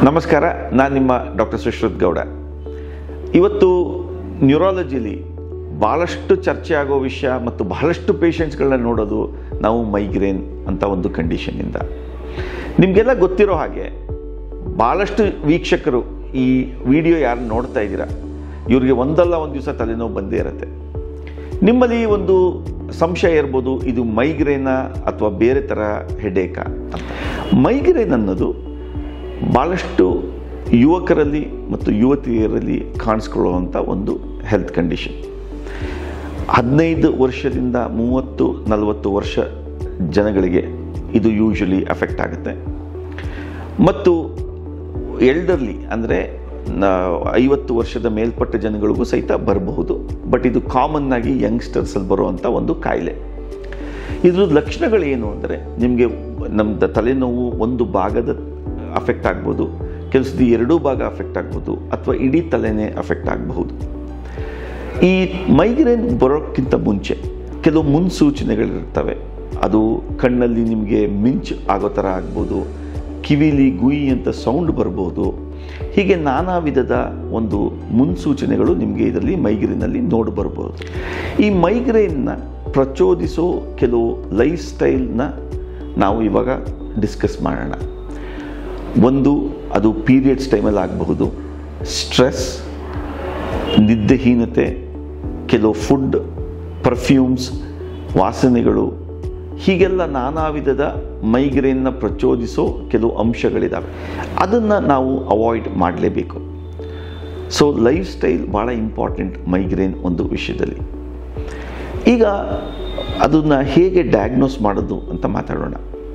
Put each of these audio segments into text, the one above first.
ನಮಸ್ಕಾರ ನಾನು ನಿಮ್ಮ ಡಾಕ್ಟರ್ ಸುಶ್ರುತ್ ಗೌಡ ಇವತ್ತು ನ್ಯೂರಾಲಜಿಲಿ ಭಾಳಷ್ಟು ಚರ್ಚೆ ಆಗೋ ವಿಷಯ ಮತ್ತು ಬಹಳಷ್ಟು ಪೇಷಂಟ್ಸ್ಗಳನ್ನ ನೋಡೋದು ನಾವು ಮೈಗ್ರೇನ್ ಅಂತ ಒಂದು ಕಂಡೀಷನ್ನಿಂದ ನಿಮಗೆಲ್ಲ ಗೊತ್ತಿರೋ ಹಾಗೆ ಭಾಳಷ್ಟು ವೀಕ್ಷಕರು ಈ ವಿಡಿಯೋ ಯಾರು ನೋಡ್ತಾ ಇದ್ದೀರಾ ಇವ್ರಿಗೆ ಒಂದಲ್ಲ ಒಂದು ದಿವಸ ತಲೆನೋವು ಬಂದೇ ಇರುತ್ತೆ ನಿಮ್ಮಲ್ಲಿ ಒಂದು ಸಂಶಯ ಇರ್ಬೋದು ಇದು ಮೈಗ್ರೇನಾ ಅಥವಾ ಬೇರೆ ಥರ ಹೆಡೇಕಾ ಅಂತ ಮೈಗ್ರೇನ್ ಅನ್ನೋದು ಭಾಳಷ್ಟು ಯುವಕರಲ್ಲಿ ಮತ್ತು ಯುವತಿಯರಲ್ಲಿ ಕಾಣಿಸ್ಕೊಳ್ಳುವಂಥ ಒಂದು ಹೆಲ್ತ್ ಕಂಡೀಷನ್ ಹದಿನೈದು ವರ್ಷದಿಂದ ಮೂವತ್ತು ನಲವತ್ತು ವರ್ಷ ಜನಗಳಿಗೆ ಇದು ಯೂಶಲಿ ಅಫೆಕ್ಟ್ ಆಗುತ್ತೆ ಮತ್ತು ಎಲ್ಡರ್ಲಿ ಅಂದರೆ ಐವತ್ತು ವರ್ಷದ ಮೇಲ್ಪಟ್ಟ ಜನಗಳಿಗೂ ಸಹಿತ ಬರಬಹುದು ಬಟ್ ಇದು ಕಾಮನ್ ಆಗಿ ಯಂಗ್ಸ್ಟರ್ಸಲ್ಲಿ ಬರುವಂಥ ಒಂದು ಕಾಯಿಲೆ ಇದ್ರ ಲಕ್ಷಣಗಳೇನು ಅಂದರೆ ನಿಮಗೆ ನಮ್ಮದು ತಲೆನೋವು ಒಂದು ಭಾಗದ ಅಫೆಕ್ಟ್ ಆಗ್ಬೋದು ಕೆಲಸದ ಎರಡೂ ಭಾಗ ಅಫೆಕ್ಟ್ ಆಗ್ಬೋದು ಅಥವಾ ಇಡೀ ತಲೆನೇ ಅಫೆಕ್ಟ್ ಆಗಬಹುದು ಈ ಮೈಗ್ರೇನ್ ಬರೋಕ್ಕಿಂತ ಮುಂಚೆ ಕೆಲವು ಮುನ್ಸೂಚನೆಗಳಿರ್ತವೆ ಅದು ಕಣ್ಣಲ್ಲಿ ನಿಮಗೆ ಮಿಂಚು ಆಗೋ ಥರ ಆಗ್ಬೋದು ಕಿವಿಲಿ ಗುಯಿ ಅಂತ ಸೌಂಡ್ ಬರ್ಬೋದು ಹೀಗೆ ನಾನಾ ವಿಧದ ಒಂದು ಮುನ್ಸೂಚನೆಗಳು ನಿಮಗೆ ಇದರಲ್ಲಿ ಮೈಗ್ರೇನಲ್ಲಿ ನೋಡಿ ಬರ್ಬೋದು ಈ ಮೈಗ್ರೇನ್ನ ಪ್ರಚೋದಿಸೋ ಕೆಲವು ಲೈಫ್ ಸ್ಟೈಲ್ನ ನಾವು ಇವಾಗ ಡಿಸ್ಕಸ್ ಮಾಡೋಣ ಒಂದು ಅದು ಪೀರಿಯಡ್ಸ್ ಟೈಮಲ್ಲಿ ಆಗಬಹುದು ಸ್ಟ್ರೆಸ್ ನಿದ್ದೆಹೀನತೆ ಕೆಲವು ಫುಡ್ ಪರ್ಫ್ಯೂಮ್ಸ್ ವಾಸನೆಗಳು ಹೀಗೆಲ್ಲ ನಾನಾ ವಿಧದ ಮೈಗ್ರೇನ್ನ ಪ್ರಚೋದಿಸೋ ಕೆಲವು ಅಂಶಗಳಿದ್ದಾವೆ ಅದನ್ನು ನಾವು ಅವಾಯ್ಡ್ ಮಾಡಲೇಬೇಕು ಸೊ ಲೈಫ್ ಸ್ಟೈಲ್ ಭಾಳ ಇಂಪಾರ್ಟೆಂಟ್ ಮೈಗ್ರೇನ್ ಒಂದು ವಿಷಯದಲ್ಲಿ ಈಗ ಅದನ್ನು ಹೇಗೆ ಡಯಾಗ್ನೋಸ್ ಮಾಡೋದು ಅಂತ ಮಾತಾಡೋಣ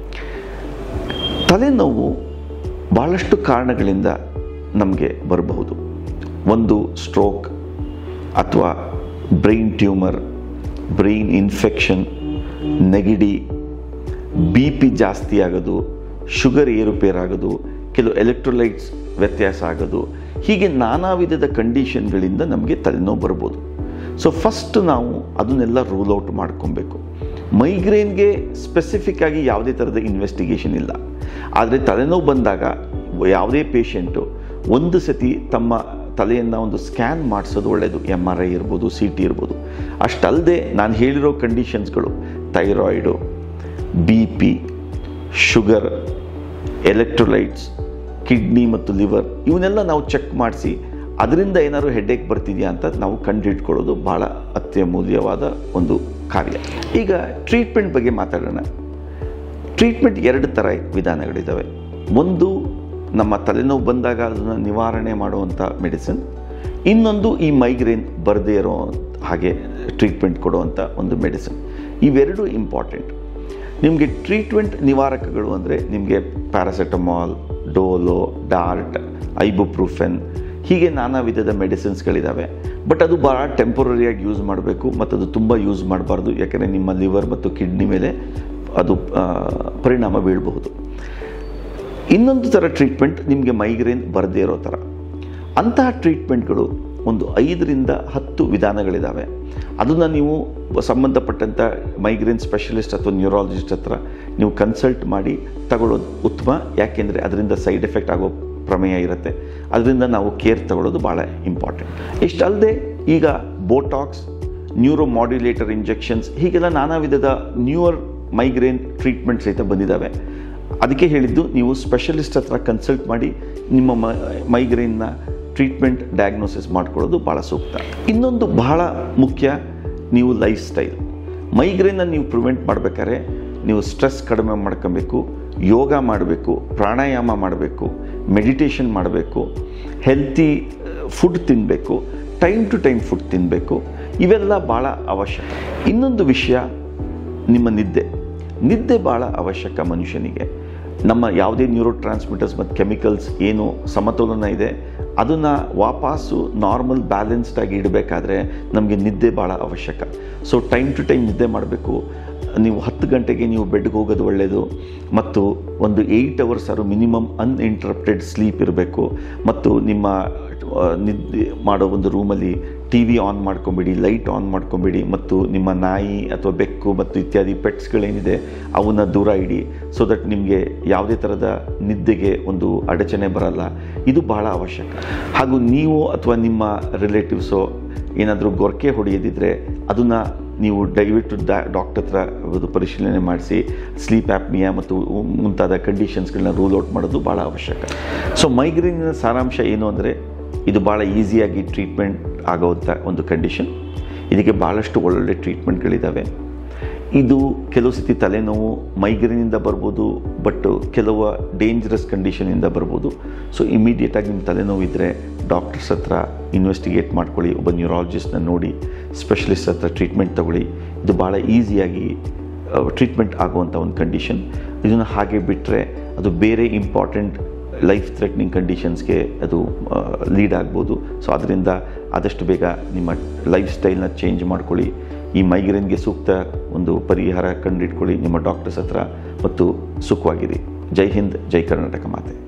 ತಲೆನೋವು ಭಾಳಷ್ಟು ಕಾರಣಗಳಿಂದ ನಮಗೆ ಬರಬಹುದು ಒಂದು ಸ್ಟ್ರೋಕ್ ಅಥವಾ ಬ್ರೈನ್ ಟ್ಯೂಮರ್ ಬ್ರೈನ್ ಇನ್ಫೆಕ್ಷನ್ ನೆಗಡಿ ಬಿ ಪಿ ಜಾಸ್ತಿ ಆಗೋದು ಶುಗರ್ ಏರುಪೇರಾಗೋದು ಕೆಲವು ಎಲೆಕ್ಟ್ರೋಲೈಟ್ಸ್ ವ್ಯತ್ಯಾಸ ಆಗೋದು ಹೀಗೆ ನಾನಾ ವಿಧದ ಕಂಡೀಷನ್ಗಳಿಂದ ನಮಗೆ ತಲೆನೋವು ಬರ್ಬೋದು ಸೊ ಫಸ್ಟ್ ನಾವು ಅದನ್ನೆಲ್ಲ ರೂಲ್ ಔಟ್ ಮಾಡ್ಕೊಬೇಕು ಮೈಗ್ರೇನ್ಗೆ ಸ್ಪೆಸಿಫಿಕ್ ಆಗಿ ಯಾವುದೇ ಥರದ ಇನ್ವೆಸ್ಟಿಗೇಷನ್ ಇಲ್ಲ ಆದರೆ ತಲೆನೋವು ಬಂದಾಗ ಯಾವುದೇ ಪೇಷಂಟು ಒಂದು ಸತಿ ತಮ್ಮ ತಲೆಯನ್ನು ಒಂದು ಸ್ಕ್ಯಾನ್ ಮಾಡಿಸೋದು ಒಳ್ಳೆಯದು ಎಮ್ ಆರ್ ಐ ಇರ್ಬೋದು ಸಿ ಟಿ ಇರ್ಬೋದು ಅಷ್ಟಲ್ಲದೆ ನಾನು ಹೇಳಿರೋ ಕಂಡೀಷನ್ಸ್ಗಳು thyroid B P sugar electrolytes kidney ಮತ್ತು ಲಿವರ್ ಇವನ್ನೆಲ್ಲ ನಾವು ಚೆಕ್ ಮಾಡಿಸಿ ಅದರಿಂದ ಏನಾದ್ರು ಹೆಡ್ಡೇಕ್ ಬರ್ತಿದೆಯಾ ಅಂತ ನಾವು ಕಂಡುಹಿಡ್ಕೊಳ್ಳೋದು ಭಾಳ ಅತ್ಯಮೂಲ್ಯವಾದ ಒಂದು ಕಾರ್ಯ ಈಗ ಟ್ರೀಟ್ಮೆಂಟ್ ಬಗ್ಗೆ ಮಾತಾಡೋಣ ಟ್ರೀಟ್ಮೆಂಟ್ ಎರಡು ಥರ ವಿಧಾನಗಳಿದ್ದಾವೆ ಒಂದು ನಮ್ಮ ತಲೆನೋವು ಬಂದಾಗ ಅದನ್ನು ನಿವಾರಣೆ ಮಾಡುವಂಥ ಮೆಡಿಸಿನ್ ಇನ್ನೊಂದು ಈ ಮೈಗ್ರೇನ್ ಬರದೇ ಇರೋ ಹಾಗೆ ಟ್ರೀಟ್ಮೆಂಟ್ ಕೊಡುವಂಥ ಒಂದು ಮೆಡಿಸಿನ್ ಇವೆರಡು ಇಂಪಾರ್ಟೆಂಟ್ ನಿಮಗೆ ಟ್ರೀಟ್ಮೆಂಟ್ ನಿವಾರಕಗಳು ಅಂದರೆ ನಿಮಗೆ ಪ್ಯಾರಾಸೆಟಮಾಲ್ ಡೋಲೋ ಡಾರ್ಟ್ ಐಬುಪ್ರೂಫೆನ್ ಹೀಗೆ ನಾನಾ ವಿಧದ ಮೆಡಿಸಿನ್ಸ್ಗಳಿದ್ದಾವೆ ಬಟ್ ಅದು ಭಾಳ ಟೆಂಪರರಿಯಾಗಿ ಯೂಸ್ ಮಾಡಬೇಕು ಮತ್ತು ಅದು ತುಂಬ ಯೂಸ್ ಮಾಡಬಾರ್ದು ಯಾಕೆಂದರೆ ನಿಮ್ಮ ಲಿವರ್ ಮತ್ತು ಕಿಡ್ನಿ ಮೇಲೆ ಅದು ಪರಿಣಾಮ ಬೀಳಬಹುದು ಇನ್ನೊಂದು ಥರ ಟ್ರೀಟ್ಮೆಂಟ್ ನಿಮಗೆ ಮೈಗ್ರೇನ್ ಬರದೇ ಇರೋ ಥರ ಅಂತಹ ಟ್ರೀಟ್ಮೆಂಟ್ಗಳು ಒಂದು ಐದರಿಂದ ಹತ್ತು ವಿಧಾನಗಳಿದ್ದಾವೆ ಅದನ್ನು ನೀವು ಸಂಬಂಧಪಟ್ಟಂಥ ಮೈಗ್ರೇನ್ ಸ್ಪೆಷಲಿಸ್ಟ್ ಅಥವಾ ನ್ಯೂರಾಲಜಿಸ್ಟ್ ಹತ್ರ ನೀವು ಕನ್ಸಲ್ಟ್ ಮಾಡಿ ತಗೊಳ್ಳೋದು ಉತ್ತಮ ಯಾಕೆಂದರೆ ಅದರಿಂದ ಸೈಡ್ ಎಫೆಕ್ಟ್ ಆಗೋ ಪ್ರಮೇಯ ಇರುತ್ತೆ ಅದರಿಂದ ನಾವು ಕೇರ್ ತಗೊಳ್ಳೋದು ಭಾಳ ಇಂಪಾರ್ಟೆಂಟ್ ಇಷ್ಟಲ್ಲದೆ ಈಗ ಬೋಟಾಕ್ಸ್ ನ್ಯೂರೋ ಮಾಡ್ಯುಲೇಟರ್ ಇಂಜೆಕ್ಷನ್ಸ್ ಹೀಗೆಲ್ಲ ನಾನಾ ವಿಧದ ನ್ಯೂಯರ್ ಮೈಗ್ರೇನ್ ಟ್ರೀಟ್ಮೆಂಟ್ ಸಹಿತ ಬಂದಿದ್ದಾವೆ ಅದಕ್ಕೆ ಹೇಳಿದ್ದು ನೀವು ಸ್ಪೆಷಲಿಸ್ಟ್ ಹತ್ರ ಕನ್ಸಲ್ಟ್ ಮಾಡಿ ನಿಮ್ಮ ಮೈಗ್ರೇನ್ನ ಟ್ರೀಟ್ಮೆಂಟ್ ಡಯಾಗ್ನೋಸಿಸ್ ಮಾಡ್ಕೊಳ್ಳೋದು ಭಾಳ ಸೂಕ್ತ ಇನ್ನೊಂದು ಬಹಳ ಮುಖ್ಯ ನೀವು ಲೈಫ್ ಸ್ಟೈಲ್ ಮೈಗ್ರೇನ್ನ ನೀವು ಪ್ರಿವೆಂಟ್ ಮಾಡಬೇಕಾದ್ರೆ ನೀವು ಸ್ಟ್ರೆಸ್ ಕಡಿಮೆ ಮಾಡ್ಕೊಬೇಕು ಯೋಗ ಮಾಡಬೇಕು ಪ್ರಾಣಾಯಾಮ ಮಾಡಬೇಕು ಮೆಡಿಟೇಷನ್ ಮಾಡಬೇಕು ಹೆಲ್ತಿ ಫುಡ್ ತಿನ್ನಬೇಕು ಟೈಮ್ ಟು ಟೈಮ್ ಫುಡ್ ತಿನ್ನಬೇಕು ಇವೆಲ್ಲ ಭಾಳ ಅವಶ್ಯಕ ಇನ್ನೊಂದು ವಿಷಯ ನಿಮ್ಮ ನಿದ್ದೆ ನಿದ್ದೆ ಭಾಳ ಅವಶ್ಯಕ ಮನುಷ್ಯನಿಗೆ ನಮ್ಮ ಯಾವುದೇ ನ್ಯೂರೋ ಟ್ರಾನ್ಸ್ಮಿಟರ್ಸ್ ಮತ್ತು ಕೆಮಿಕಲ್ಸ್ ಏನು ಸಮತೋಲನ ಇದೆ ಅದನ್ನು ವಾಪಸ್ಸು ನಾರ್ಮಲ್ ಬ್ಯಾಲೆನ್ಸ್ಡ್ ಆಗಿ ಇಡಬೇಕಾದ್ರೆ ನಮಗೆ ನಿದ್ದೆ ಭಾಳ ಅವಶ್ಯಕ ಸೊ ಟೈಮ್ ಟು ಟೈಮ್ ನಿದ್ದೆ ಮಾಡಬೇಕು ನೀವು ಹತ್ತು ಗಂಟೆಗೆ ನೀವು ಬೆಡ್ಗೆ ಹೋಗೋದು ಒಳ್ಳೆಯದು ಮತ್ತು ಒಂದು ಏಯ್ಟ್ ಅವರ್ಸ್ ಆರು ಮಿನಿಮಮ್ ಅನ್ಇಂಟರಪ್ಟೆಡ್ ಸ್ಲೀಪ್ ಇರಬೇಕು ಮತ್ತು ನಿಮ್ಮ ಆ, ನಿದ್ದೆ ಮಾಡೋ ಒಂದು ರೂಮಲ್ಲಿ ಟಿ ವಿ ಆನ್ ಮಾಡ್ಕೊಂಬೇಡಿ ಲೈಟ್ ಆನ್ ಮಾಡ್ಕೊಂಬೇಡಿ ಮತ್ತು ನಿಮ್ಮ ನಾಯಿ ಅಥವಾ ಬೆಕ್ಕು ಮತ್ತು ಇತ್ಯಾದಿ ಪೆಟ್ಸ್ಗಳೇನಿದೆ ಅವನ್ನ ದೂರ ಇಡಿ ಸೊ ದಟ್ ನಿಮಗೆ ಯಾವುದೇ ಥರದ ನಿದ್ದೆಗೆ ಒಂದು ಅಡಚಣೆ ಬರಲ್ಲ ಇದು ಬಹಳ ಅವಶ್ಯಕ ಹಾಗೂ ನೀವು ಅಥವಾ ನಿಮ್ಮ ರಿಲೇಟಿವ್ಸೋ ಏನಾದರೂ ಗೊರಕೆ ಹೊಡೆಯದಿದ್ದರೆ ಅದನ್ನು ನೀವು ದಯವಿಟ್ಟು ಡಾಕ್ಟರ್ ಹತ್ರ ಅದು ಪರಿಶೀಲನೆ ಮಾಡಿಸಿ ಸ್ಲೀಪ್ ಆ್ಯಪ್ನಿಯಾ ಮತ್ತು ಮುಂತಾದ ಕಂಡೀಷನ್ಸ್ಗಳನ್ನ ರೂಲ್ ಔಟ್ ಮಾಡೋದು ಭಾಳ ಅವಶ್ಯಕ ಸೊ ಮೈಗ್ರೇನಿನ ಸಾರಾಂಶ ಏನು ಅಂದರೆ ಇದು ಭಾಳ ಈಸಿಯಾಗಿ ಟ್ರೀಟ್ಮೆಂಟ್ ಆಗೋವಂಥ ಒಂದು ಕಂಡೀಷನ್ ಇದಕ್ಕೆ ಭಾಳಷ್ಟು ಒಳ್ಳೊಳ್ಳೆ ಟ್ರೀಟ್ಮೆಂಟ್ಗಳಿದ್ದಾವೆ ಇದು ಕೆಲವು ಸತಿ ತಲೆನೋವು ಮೈಗ್ರೇನಿಂದ ಬರ್ಬೋದು ಬಟ್ ಕೆಲವು ಡೇಂಜರಸ್ ಕಂಡೀಷನಿಂದ ಬರ್ಬೋದು ಸೊ ಇಮಿಡಿಯೇಟಾಗಿ ನಿಮ್ಮ ತಲೆನೋವು ಇದ್ದರೆ ಡಾಕ್ಟರ್ಸ್ ಹತ್ರ ಇನ್ವೆಸ್ಟಿಗೇಟ್ ಮಾಡ್ಕೊಳ್ಳಿ ಒಬ್ಬ ನ್ಯೂರಾಲಜಿಸ್ಟ್ನ ನೋಡಿ ಸ್ಪೆಷಲಿಸ್ಟ್ ಹತ್ರ ಟ್ರೀಟ್ಮೆಂಟ್ ತಗೊಳ್ಳಿ ಇದು ಭಾಳ ಈಸಿಯಾಗಿ ಟ್ರೀಟ್ಮೆಂಟ್ ಆಗುವಂಥ ಒಂದು ಕಂಡೀಷನ್ ಇದನ್ನು ಹಾಗೆ ಬಿಟ್ಟರೆ ಅದು ಬೇರೆ ಇಂಪಾರ್ಟೆಂಟ್ ಲೈಫ್ ಥ್ರೆಟ್ನಿಂಗ್ ಕಂಡೀಷನ್ಸ್ಗೆ ಅದು ಲೀಡ್ ಆಗ್ಬೋದು ಸೊ ಅದರಿಂದ ಆದಷ್ಟು ಬೇಗ ನಿಮ್ಮ ಲೈಫ್ ಸ್ಟೈಲ್ನ ಚೇಂಜ್ ಮಾಡ್ಕೊಳ್ಳಿ ಈ ಮೈಗ್ರೇನ್ಗೆ ಸೂಕ್ತ ಒಂದು ಪರಿಹಾರ ಕಂಡಿಟ್ಕೊಳ್ಳಿ ನಿಮ್ಮ ಡಾಕ್ಟರ್ಸ್ ಹತ್ರ ಮತ್ತು ಸುಖವಾಗಿರಿ ಜೈ ಹಿಂದ್ ಜೈ ಕರ್ನಾಟಕ ಮಾತೆ